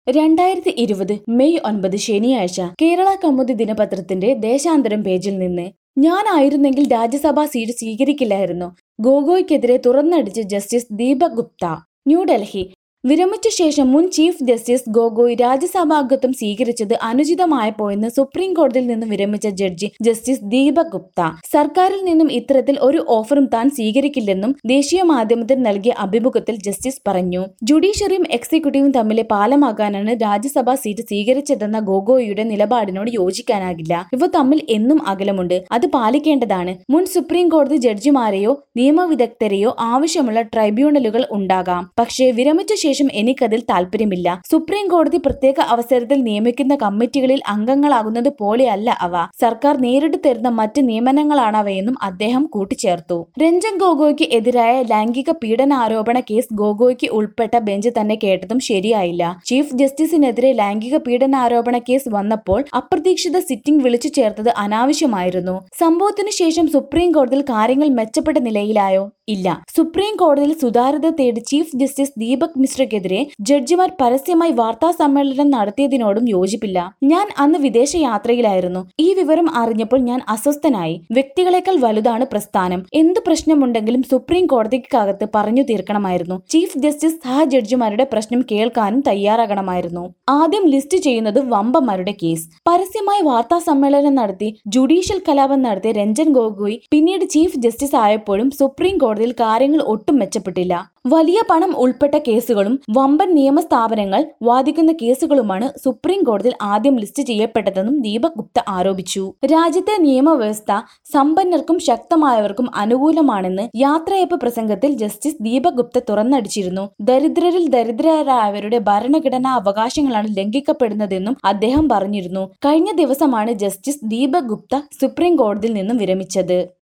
രണ്ടായിരത്തി ഇരുപത് മെയ് ഒൻപത് ശനിയാഴ്ച കേരള കൗമുദി ദിനപത്രത്തിന്റെ ദേശാന്തരം പേജിൽ നിന്ന് ഞാനായിരുന്നെങ്കിൽ രാജ്യസഭാ സീറ്റ് സ്വീകരിക്കില്ലായിരുന്നു ഗോഗോയ്ക്കെതിരെ തുറന്നടിച്ച് ജസ്റ്റിസ് ദീപക് ഗുപ്ത ന്യൂഡൽഹി വിരമിച്ച ശേഷം മുൻ ചീഫ് ജസ്റ്റിസ് ഗോഗോയ് രാജ്യസഭാംഗത്വം സ്വീകരിച്ചത് അനുചിതമായപ്പോയെന്ന് സുപ്രീം കോടതിയിൽ നിന്ന് വിരമിച്ച ജഡ്ജി ജസ്റ്റിസ് ദീപക് ഗുപ്ത സർക്കാരിൽ നിന്നും ഇത്തരത്തിൽ ഒരു ഓഫറും താൻ സ്വീകരിക്കില്ലെന്നും ദേശീയ മാധ്യമത്തിൽ നൽകിയ അഭിമുഖത്തിൽ ജസ്റ്റിസ് പറഞ്ഞു ജുഡീഷ്യറിയും എക്സിക്യൂട്ടീവും തമ്മിലെ പാലമാകാനാണ് രാജ്യസഭാ സീറ്റ് സ്വീകരിച്ചതെന്ന ഗോഗോയിയുടെ നിലപാടിനോട് യോജിക്കാനാകില്ല ഇവ തമ്മിൽ എന്നും അകലമുണ്ട് അത് പാലിക്കേണ്ടതാണ് മുൻ സുപ്രീം കോടതി ജഡ്ജിമാരെയോ നിയമവിദഗ്ധരെയോ ആവശ്യമുള്ള ട്രൈബ്യൂണലുകൾ ഉണ്ടാകാം പക്ഷേ വിരമിച്ച ശേഷം എനിക്കതിൽ താല്പര്യമില്ല സുപ്രീം കോടതി പ്രത്യേക അവസരത്തിൽ നിയമിക്കുന്ന കമ്മിറ്റികളിൽ അംഗങ്ങളാകുന്നത് പോലെയല്ല അവ സർക്കാർ നേരിട്ട് തരുന്ന മറ്റ് നിയമനങ്ങളാണവയെന്നും അദ്ദേഹം കൂട്ടിച്ചേർത്തു രഞ്ജൻ ഗൊഗോയ്ക്ക് എതിരായ ലൈംഗിക പീഡനാരോപണ കേസ് ഗൊഗോയ്ക്ക് ഉൾപ്പെട്ട ബെഞ്ച് തന്നെ കേട്ടതും ശരിയായില്ല ചീഫ് ജസ്റ്റിസിനെതിരെ ലൈംഗിക പീഡനാരോപണ കേസ് വന്നപ്പോൾ അപ്രതീക്ഷിത സിറ്റിംഗ് വിളിച്ചു ചേർത്തത് അനാവശ്യമായിരുന്നു സംഭവത്തിനു ശേഷം സുപ്രീം കോടതിയിൽ കാര്യങ്ങൾ മെച്ചപ്പെട്ട നിലയിലായോ ഇല്ല സുപ്രീം കോടതിയിൽ സുതാര്യത തേടി ചീഫ് ജസ്റ്റിസ് ദീപക് മിശ്രയ്ക്കെതിരെ ജഡ്ജിമാർ പരസ്യമായി വാർത്താ സമ്മേളനം നടത്തിയതിനോടും യോജിപ്പില്ല ഞാൻ അന്ന് വിദേശ യാത്രയിലായിരുന്നു ഈ വിവരം അറിഞ്ഞപ്പോൾ ഞാൻ അസ്വസ്ഥനായി വ്യക്തികളെക്കാൾ വലുതാണ് പ്രസ്ഥാനം എന്ത് പ്രശ്നമുണ്ടെങ്കിലും സുപ്രീം കോടതിക്കകത്ത് പറഞ്ഞു തീർക്കണമായിരുന്നു ചീഫ് ജസ്റ്റിസ് സഹ ജഡ്ജിമാരുടെ പ്രശ്നം കേൾക്കാനും തയ്യാറാകണമായിരുന്നു ആദ്യം ലിസ്റ്റ് ചെയ്യുന്നത് വമ്പന്മാരുടെ കേസ് പരസ്യമായി വാർത്താ സമ്മേളനം നടത്തി ജുഡീഷ്യൽ കലാപം നടത്തിയ രഞ്ജൻ ഗൊഗോയ് പിന്നീട് ചീഫ് ജസ്റ്റിസ് ആയപ്പോഴും സുപ്രീം കോടതിയിൽ കാര്യങ്ങൾ ഒട്ടും മെച്ചപ്പെട്ടില്ല വലിയ പണം ഉൾപ്പെട്ട കേസുകളും വമ്പൻ നിയമസ്ഥാപനങ്ങൾ വാദിക്കുന്ന കേസുകളുമാണ് സുപ്രീം കോടതിയിൽ ആദ്യം ലിസ്റ്റ് ചെയ്യപ്പെട്ടതെന്നും ദീപക് ഗുപ്ത ആരോപിച്ചു രാജ്യത്തെ നിയമവ്യവസ്ഥ സമ്പന്നർക്കും ശക്തമായവർക്കും അനുകൂലമാണെന്ന് യാത്രയപ്പ് പ്രസംഗത്തിൽ ജസ്റ്റിസ് ദീപക് ഗുപ്ത തുറന്നടിച്ചിരുന്നു ദരിദ്രരിൽ ദരിദ്രരായവരുടെ ഭരണഘടനാ അവകാശങ്ങളാണ് ലംഘിക്കപ്പെടുന്നതെന്നും അദ്ദേഹം പറഞ്ഞിരുന്നു കഴിഞ്ഞ ദിവസമാണ് ജസ്റ്റിസ് ദീപക് ഗുപ്ത സുപ്രീം കോടതിയിൽ നിന്നും വിരമിച്ചത്